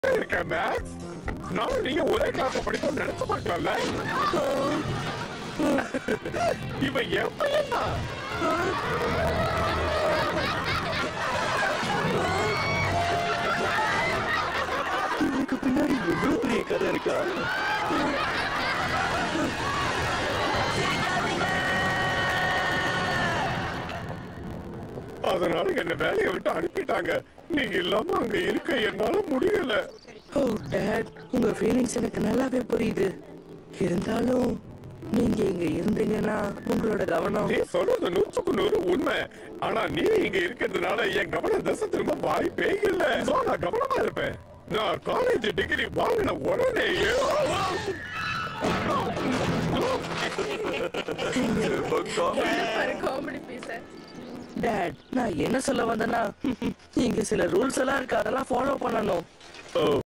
இருக்கேன் மேக்ஸ் நானும் நீங்க ஒரே கிளாஸ் படிப்போம் நினைச்சு பார்க்கலாம்ல இவன் என் பையன் தான் இதுக்கு பின்னாடி எவ்வளவு பெரிய கதை இருக்கா அதனால என்ன வேலையை விட்டு அனுப்பிட்டாங்க நீங்க இல்லாம அங்க இருக்க என்னால முடியல ஓ டேட் உங்க ஃபீலிங்ஸ் எனக்கு நல்லாவே புரியுது இருந்தாலும் நீங்க இங்க இருந்தீங்கன்னா உங்களோட கவனம் நீ சொல்றது நூற்றுக்கு நூறு உண்மை ஆனா நீ இங்க இருக்கிறதுனால என் கவனம் தசை திரும்ப வாய்ப்பே இல்ல So, நான் கவனமா இருப்பேன் நான் காலேஜ் டிகிரி வாங்கின உடனேயே காமெடி பீஸ் டேட் நான் என்ன சொல்ல வந்தேன்னா இங்க சில ரூல்ஸ் எல்லாம் இருக்கு அதெல்லாம் ஃபாலோ பண்ணணும் ஓ